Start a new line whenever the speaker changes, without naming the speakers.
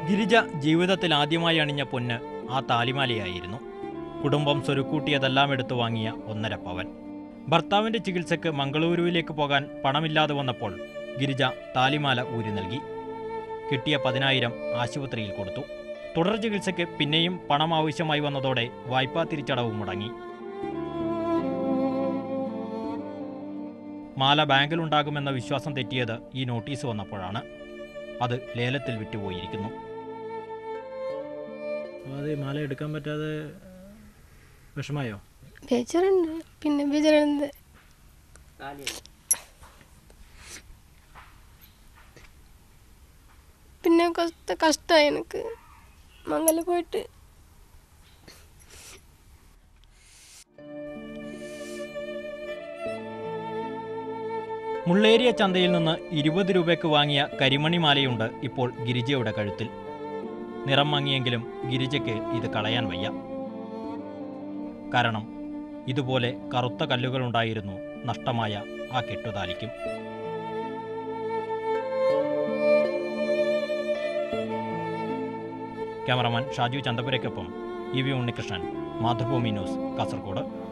ഗിരിജ ജീവിതത്തിൽ ആദ്യമായി അണിഞ്ഞ പൊന്ന് ആ താലിമാലയായിരുന്നു കുടുംബം സ്വരുക്കൂട്ടിയതെല്ലാം എടുത്തു വാങ്ങിയ ഒന്നര പവൻ ഭർത്താവിന്റെ ചികിത്സയ്ക്ക് മംഗളൂരുവിലേക്ക് പോകാൻ പണമില്ലാതെ വന്നപ്പോൾ ഗിരിജ താലിമാല ഊരി നൽകി കിട്ടിയ പതിനായിരം ആശുപത്രിയിൽ കൊടുത്തു തുടർ ചികിത്സയ്ക്ക് പിന്നെയും പണം ആവശ്യമായി വന്നതോടെ വായ്പാ തിരിച്ചടവ് മുടങ്ങി മാല ബാങ്കിലുണ്ടാകുമെന്ന വിശ്വാസം തെറ്റിയത് ഈ നോട്ടീസ് വന്നപ്പോഴാണ് അത് ലേലത്തിൽ വിറ്റുപോയിരിക്കുന്നു അത് മാല എടുക്കാൻ പറ്റാതെ വിഷമായോ
ബേജാറുണ്ട് പിന്നെ ബേജാറുണ്ട് പിന്നെ കുറച്ച് കഷ്ടമായി എനിക്ക് മംഗല പോയിട്ട്
മുള്ളേരിയ ചന്തയിൽ നിന്ന് ഇരുപത് രൂപയ്ക്ക് വാങ്ങിയ കരിമണി മാലയുണ്ട് ഇപ്പോൾ ഗിരിജയുടെ കഴുത്തിൽ നിറം മങ്ങിയെങ്കിലും ഗിരിജയ്ക്ക് ഇത് കളയാൻ വയ്യ കാരണം ഇതുപോലെ കറുത്ത കല്ലുകളുണ്ടായിരുന്നു നഷ്ടമായ ആ കെട്ടുതാലിക്കും ക്യാമറമാൻ ഷാജു ചന്തപുരയ്ക്കൊപ്പം E V Unnikrishnan Mathrubhumi News Kasaragod